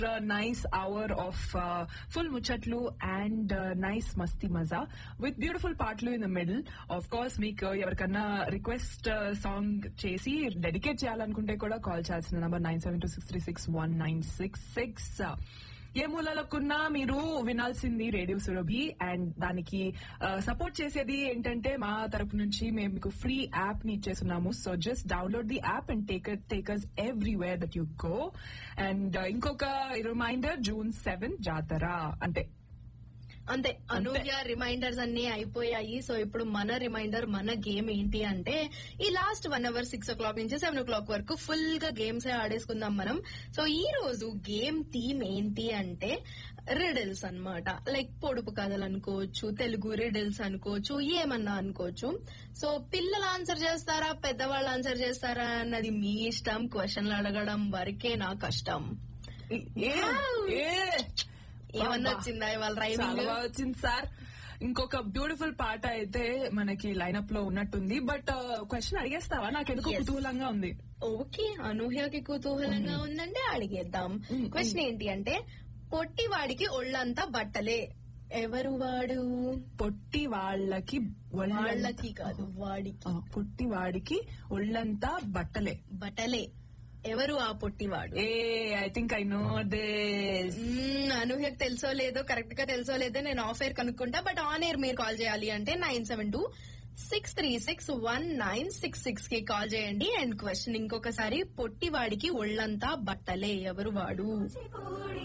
nice hour of uh, full muchatlu and uh, nice masti maza with beautiful partlu in the middle. Of course, మీకు ఎవరికన్నా request song చేసి dedicate చేయాలనుకుంటే కూడా call చేయాల్సిన number nine seven two six three six one nine six six ఏ మూలలకున్నా మీరు వినాల్సింది రేడియో సురభి అండ్ దానికి సపోర్ట్ చేసేది ఏంటంటే మా తరపు నుంచి మేము మీకు ఫ్రీ యాప్ ని ఇచ్చేస్తున్నాము so just download the app and take takers everywhere that you go and ఇంకొక రిమైండర్ జూన్ సెవెన్ జాతర అంటే అంతే అనూహ్య రిమైండర్స్ అన్ని అయిపోయాయి సో ఇప్పుడు మన రిమైండర్ మన గేమ్ ఏంటి అంటే ఈ last one hour six o'clock నుంచి సెవెన్ ఓ క్లాక్ వరకు ఫుల్ గా గేమ్స్ ఆడేసుకుందాం మనం సో ఈ రోజు గేమ్ థీమ్ ఏంటి అంటే రిడిల్స్ అన్నమాట లైక్ పొడుపు కథలు అనుకోవచ్చు తెలుగు రిడిల్స్ అనుకోవచ్చు ఏమన్నా అనుకోవచ్చు సో పిల్లలు ఆన్సర్ చేస్తారా పెద్దవాళ్ళు ఆన్సర్ చేస్తారా అన్నది మీ ఇష్టం క్వశ్చన్లు అడగడం వరకే నా కష్టం ఏ ఏ ఏమన్నా వచ్చిందా ఇవాళ చాలా రైమింగ్ బాగా వచ్చింది సార్ ఇంకొక బ్యూటిఫుల్ పాట అయితే మనకి లైనప్ లో ఉన్నట్టుంది బట్ క్వశ్చన్ అడిగేస్తావా నాకు ఎందుకు Yes. కుతూహలంగా ఉంది ఓకే అనూహ్యకి కుతూహలంగా ఉందంటే అడిగేద్దాం మ్మ్. క్వశ్చన్ ఏంటి అంటే పొట్టి వాడికి ఒళ్ళంతా బట్టలే ఎవరు వాడు పొట్టి వాళ్ళకి ఒళ్ళంతా- వాళ్ళకి కాదు వాడికి ఆ, పొట్టి వాడికి ఒళ్ళంతా బట్టలే బట్టలే ఎవరు ఆ పొట్టివాడు ఏ I think I know this hmm, అనూహ్యకు తెలుసో లేదో కరెక్ట్ గా తెలుసో లేదో నేను ఆఫ్ ఎయిర్ కనుక్కుంటా బట్ ఆన్ ఎయిర్ మీరు కాల్ చేయాలి అంటే nine seven two six three six one nine six six కి కాల్ చేయండి అండ్ క్వశ్చన్ ఇంకొకసారి పొట్టివాడికి ఒళ్ళంతా బట్టలే ఎవరు వాడు